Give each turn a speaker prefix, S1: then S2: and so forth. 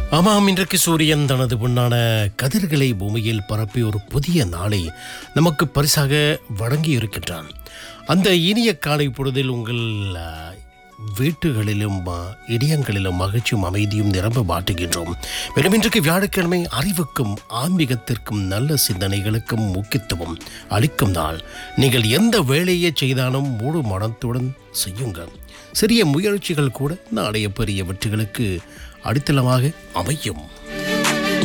S1: ஆமாம் இன்றைக்கு சூரியன் தனது பொன்னான கதிர்களை பூமியில் பரப்பி ஒரு புதிய நாளை நமக்கு பரிசாக வழங்கி இருக்கின்றான் அந்த இனிய காலை பொழுதில் உங்கள் ஆ, வீட்டுகளிலும் ஆ, இடியங்களிலும் மகிழ்ச்சியும் அமைதியும் நிரம்ப மாட்டுகின்றோம் மேலும் இன்றைக்கு வியாழக்கிழமை அறிவுக்கும் ஆன்மீகத்திற்கும் நல்ல சிந்தனைகளுக்கும் முக்கியத்துவம் அளிக்கும் நாள் நீங்கள் எந்த வேலையை செய்தாலும் முழு மனத்துடன் செய்யுங்கள் சிறிய முயற்சிகள் கூட நாளைய பெரிய வெற்றிகளுக்கு அடித்தளமாக அமையும்